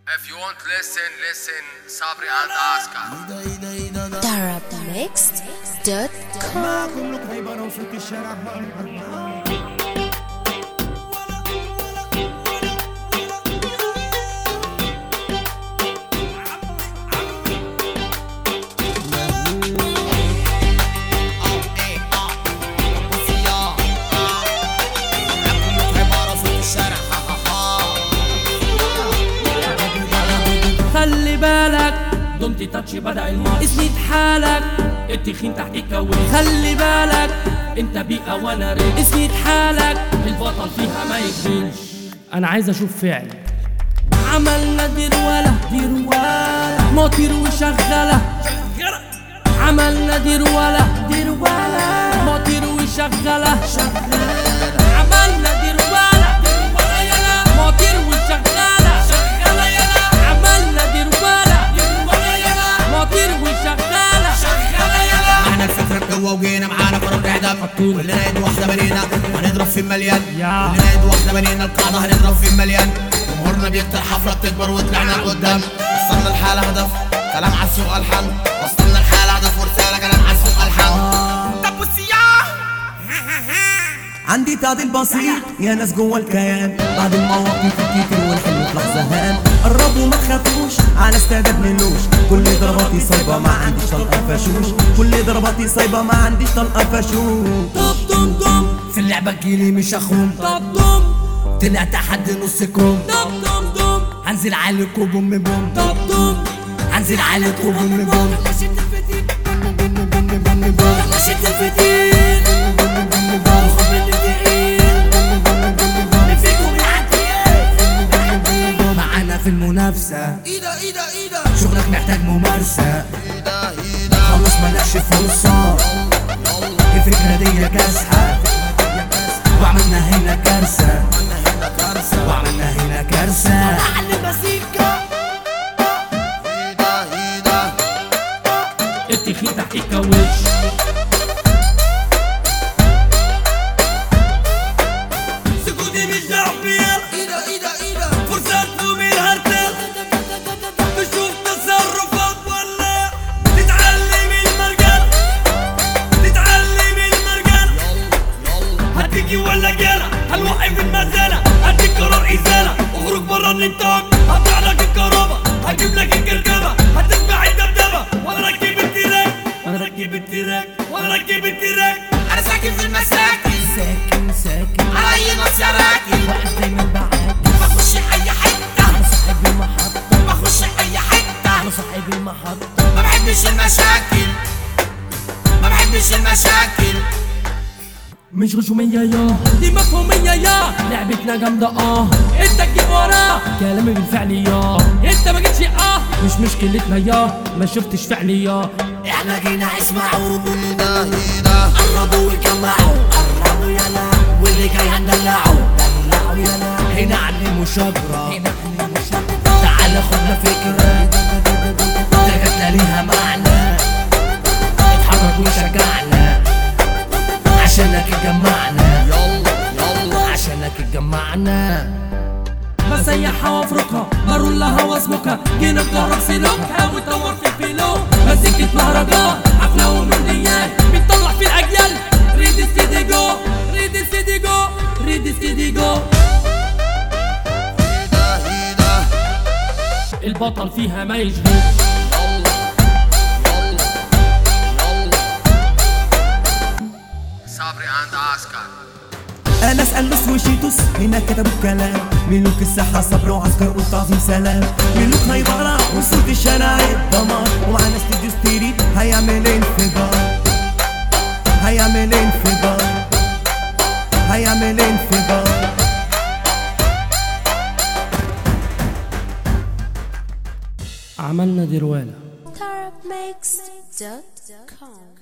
If you want listen, listen Sabri and Oscar. Darabmixed.com كلك هيبره وصوت الشارع خلي بالك دونتي تاتش بدأ الماتش اسند حالك التخين تحت الكوين خلي بالك انت بيئة وانا ريت اسند حالك البطل فيها ما يكفيش انا عايز اشوف فعل عملنا ديروالة ديروالة موتير وشغالة عملنا ديروالة ديروالة موتير وشغالة عملنا ديروالة ديروالة يلا موتير وشغالة شغالة يلا عملنا ديروالة ديروالة يلا موتير وشغالة شغالة يلا احنا الفكرة جوا وجينا معانا قرار الاعدام كلنا ايد واحدة بنينا هنضرب في المليان يا. كلنا ايد واحدة بنينا القاعدة هنضرب في المليان جمهورنا بيكتر حفرة بتكبر وطلعنا لقدام وصلنا الحالة هدف كلام على السوق الحل وصلنا الحالة هدف ورسالة كلام على السوق الحل طب والسياح عندي تعديل بسيط يا ناس جوه الكيان بعد المواقف الكتير والحلو في لحظة هان قربوا ما تخافوش على استعداد ملوش كل ضرباتي صايبة ما عنديش طلقة فاشوش كل ضرباتي صايبة ما عنديش طلقة فاشوش طب دم دم في اللعبة تجيلي مش اخوم طب دم طلع تحدي نص كوم طب دم دم هنزل عليكم بوم بوم طب دم هنزل عليكم بوم بوم شد الفتيل شد الفتيل خد مني تقيل فيكم العتيق معانا في المنافسة ايده ايده ايده شغلك محتاج ممارسة خلص ملكش فرصة الفكرة دي كاسحة وعملنا هنا كارثة وعملنا هنا كارثة علي مزيكا التخين تحت الكاوتش سكوتي مش دعوة بيها ايده ايده ايده فرصة تقوم الهرتل تشوف تصرفات ولا تتعلم المرجل تتعلم المرجل هتيجي ولا جالة هنوقف المزالة هديك قرار إزالة اخرج برا النطاق هقطع لك الكهرباء هجيب لك الكركبة هتتبع الدبدبة وانا راكب التراك وانا راكب التراك وانا راكب التراك أنا ساكن في المساكن ساكن ساكن على أي نص يا راكن واقف دايما بعاكس بخش أي حتة أنا صاحب المحطة بخش أي حتة أنا صاحب المحطة ما بحبش المشاكل ما بحبش المشاكل مش غشومية يا دي مفهومية يا لعبتنا جامدة اه انت تجيب وراه كلامي بالفعل يا انت ما جيتش اه مش مشكلتنا يا ما شفتش فعلي يا احنا جينا اسمعوا هنا هنا قربوا وجمعوا قربوا يلا واللي جاي هندلعوا دلعوا يلا هنا علموا شبرا هنا علموا شبرا تعال خدنا فكرة تركتنا ليها معنى اتحرك وشجعنا عشانك اتجمعنا يلا يلا عشانك اتجمعنا بسيحها وافركها بقول لها واسمكها جينا نجرب سلوكها وتطور في الفلو مزيكة مهرجان حفلة ومنديات بنطلع في الأجيال ريد ستيدي جو ريد ستيدي جو ريد ستيدي جو البطل فيها ما يشغل Sabri and Oscar. انا اسال نص وشيتوس هنا كتبوا كلام ملوك الساحه صبر وعسكر قلت عظيم سلام ملوك هيبقى وصوت الشارع الدمار ومعانا استوديو ستيريت هيعمل انفجار هيعمل انفجار هيعمل انفجار عملنا دروالة Darabmixed.com